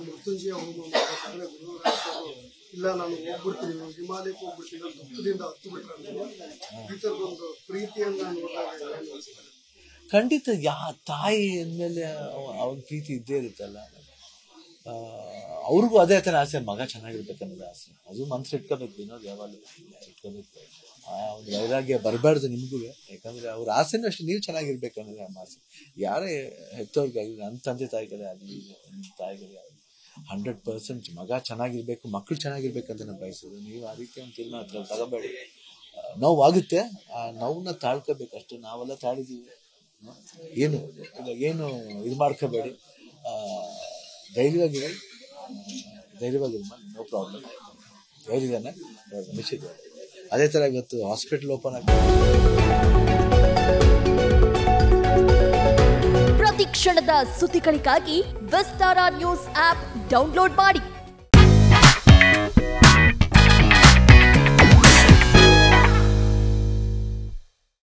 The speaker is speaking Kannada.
ಮೃತ್ಯುಂಜಯ ಹೋಮ ಮಾಡ್ಬೇಕಾದ್ರೆ ಗುರುರಾಜ್ ಸರ್ ಇಲ್ಲ ನಾನು ಹೋಗ್ಬಿಡ್ತೀನಿ ಹಿಮಾಲಯಕ್ಕೆ ಹೋಗ್ಬಿಡ್ತೀನಿ ಅಂತ ದುಃಖದಿಂದ ಹತ್ತು ಬಿಟ್ರೆ ಈ ಥರದೊಂದು ಪ್ರೀತಿಯನ್ನ ನೋಡಿದಾಗ ಏನು ಅನ್ಸುತ್ತೆ? ಖಂಡಿತ ಯಾ ತಾಯಿ ಅಂದಮೇಲೆ ಅವನ ಪ್ರೀತಿ ಇದ್ದೇ ಇರುತ್ತಲ್ಲ ಆ, ಅವ್ರಿಗೂ ಅದೇ ಥರ ಆಸೆ ಮಗ ಚೆನ್ನಾಗಿರ್ಬೇಕನ್ನೋದು ಆಸೆ ಅದು ಮನ್ಸು ಇಟ್ಕೋಬೇಕು ವಿನೋದ್ ಯಾವಾಗಲೂ ಇಟ್ಕೋಬೇಕು ಆ ಒಂದು ವೈರಾಗ್ಯ ಬರಬಾರ್ದು ನಿಮಗೂ ಯಾಕಂದ್ರೆ ಅವ್ರ ಆಸೆನೂ ಅಷ್ಟೇ ನೀವು ಚೆನ್ನಾಗಿರ್ಬೇಕು ಅನ್ನೋದು ನಮ್ಮ ಆಸೆ ಯಾರೇ ಹೆತ್ತವ್ರಿಗಾಗಲಿ ನನ್ನ ತಂದೆ ತಾಯಿಗಳೇ ಆಗಲಿ ನಿಮ್ಮ ತಾಯಿಗಳೇ ಆಗಲಿ ಹಂಡ್ರೆಡ್ ಪರ್ಸೆಂಟ್ ಮಗ ಚೆನ್ನಾಗಿರ್ಬೇಕು ಮಕ್ಕಳು ಚೆನ್ನಾಗಿರ್ಬೇಕಂತ ನಾನು ಬಯಸೋದು ನೀವು ಆ ರೀತಿ ಒಂದು ತೀರ್ಮಾನ ಅದ್ರಲ್ಲಿ ತಗೋಬೇಡಿ ಆ, ನೋವಾಗುತ್ತೆ ಆ ನೋವನ್ನ ತಾಳ್ಕೋಬೇಕು ಅಷ್ಟೇ ನಾವೆಲ್ಲ ತಾಳಿದೀವಿ ಏನು ಇಲ್ಲ ಏನು ಇದು ಮಾಡ್ಕೋಬೇಡಿ ಆ, ಧೈರ್ಯವಾಗಿರಿ ಧೈರ್ಯವಾಗಿರಿ ನೋ ಪ್ರಾಬ್ಲಮ್ ಧೈರ್ಯನ ನಿಶ್ಚಿತ ಅದೇ ಥರ ಇವತ್ತು ಹಾಸ್ಪಿಟಲ್ ಓಪನ್ ಆಗಿ ಪ್ರತಿ ಕ್ಷಣದ ಸುದ್ದಿಗಳಿಗಾಗಿ ವಿಸ್ತಾರ ನ್ಯೂಸ್ ಆಪ್ ಡೌನ್ಲೋಡ್ ಮಾಡಿ